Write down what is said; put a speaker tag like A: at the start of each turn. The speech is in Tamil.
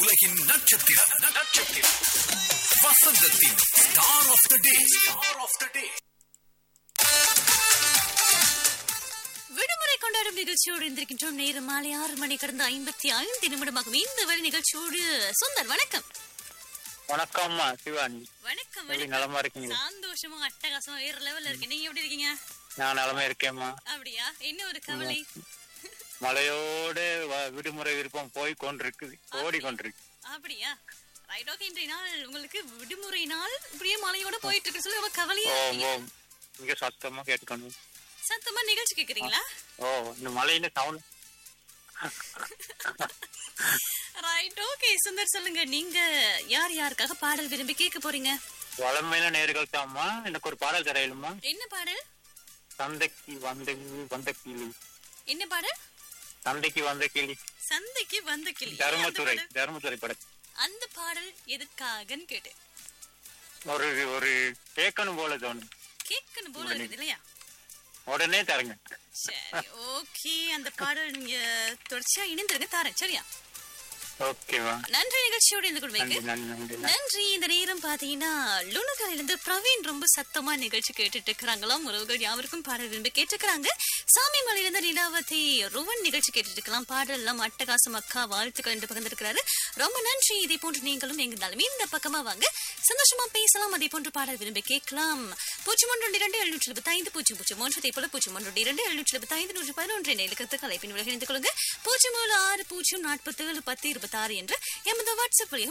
A: உலகின் நட்சத்திரம் நட்சத்திரம் வசந்தத்தின் star of the day star of the day
B: விடுமுறை கொண்டாடும் நிகழ்ச்சியோடு இருந்திருக்கின்றோம் நேரம் மாலை ஆறு மணி கடந்த ஐம்பத்தி ஐந்து நிமிடமாகும் இந்த வேலை நிகழ்ச்சியோடு சுந்தர் வணக்கம்
C: வணக்கம்மா சிவானி
B: வணக்கம்
C: எப்படி
B: வணக்கம்
C: நலமா இருக்கீங்க
B: சந்தோஷமா அட்டகாசமா வேற லெவல்ல இருக்கு நீங்க எப்படி இருக்கீங்க
C: நான் நலமா இருக்கேம்மா
B: அப்படியா என்ன ஒரு கவலை
C: மழையோடு வ- விடுமுறை விருப்பம் போய் கொண்டிருக்குது ஓடிக்கொண்டிருக்கு
B: அப்படியா ரைட் ஓகே இன்றைய நாள் உங்களுக்கு விடுமுறை நாள் இப்படியே மழையோட போயிட்டு இருக்கு சொல்லி ரொம்ப கவலையா
C: ஓ
B: இருக்கீங்க.
C: ஓ இங்க சத்தமா கேட்டுக்கணும்
B: சத்தமா நிகழ்ச்சி கேக்குறீங்களா
C: ஓ இந்த மழையில சவுண்ட்
B: ரைட் ஓகே சுந்தர் சொல்லுங்க நீங்க யார் யாருக்காக பாடல் விரும்பி கேட்க போறீங்க
C: வளமையில நேர்கள் தாம்மா எனக்கு ஒரு பாடல் தரையிலுமா
B: என்ன பாடல்
C: சந்தைக்கு வந்த வந்த கிளி
B: என்ன பாடல்
C: சந்தைக்கு வந்த கிளி
B: சந்தைக்கு வந்த கிளி
C: தருமத்துறை
B: அந்த பாடல்?
C: தருமத்துறை படம்
B: அந்த பாடல் எதுக்காகன்னு கேட்டேன்
C: ஒரு ஒரு கேட்கணும் போல தோணும்
B: கேட்கணும் போல இருக்குது இல்லையா
C: உடனே தரங்க
B: சரி ஓகே அந்த பாடல் நீங்க தொடர்ச்சியா இணைந்திருங்க தாரேன் சரியா
C: ஓகேவா
B: நன்றி நிகழ்ச்சியோட இந்த குடும்பக்கு
C: நன்றி நன்றி நன்றி
B: நன்றி இந்த நேரம் பாத்தீங்கன்னா லுணுக்கரையில இருந்து பிரவீன் ரொம்ப சத்தமா நிகழ்ச்சி கேட்டுட்டு இருக்கிறாங்களாம் உறவுகள் யாவருக்கும் பாடல் விரும்பி கேட்டுக்கிறாங்க சாமி மலையில இருந்து நிலாவதி ருவன் நிகழ்ச்சி கேட்டுட்டு இருக்கலாம் பாடல் எல்லாம் அட்டகாசம் அக்கா வாழ்த்துக்கள் என்று பகிர்ந்திருக்கிறாரு ரொம்ப நன்றி இதே போன்று நீங்களும் எங்கிருந்தாலும் இந்த பக்கமா வாங்க சந்தோஷமா பேசலாம் அதே போன்று பாடல் விரும்பி கேட்கலாம் பூஜ்ஜியம் ஒன்று இரண்டு எழுநூற்றி எழுபத்தி ஐந்து பூஜ்ஜியம் பூஜ்ஜியம் ஒன்று அதே போல பூஜ்ஜியம் ஒன்று இரண்டு எழுநூற்றி எழுபத்தி ஐந்து நூற்றி பதினொன்று என்ற இலக்கத்துக்கு அழைப்பின் விலக இணைந்து கொள்ளுங்க பூஜ்ஜியம் ஏழு ஆறு பூஜ்ஜியம் நாற்பத்தி ஏழு பத்து இருபத்தி ஆறு என்ற எமது வாட்ஸ்அப் வழியாக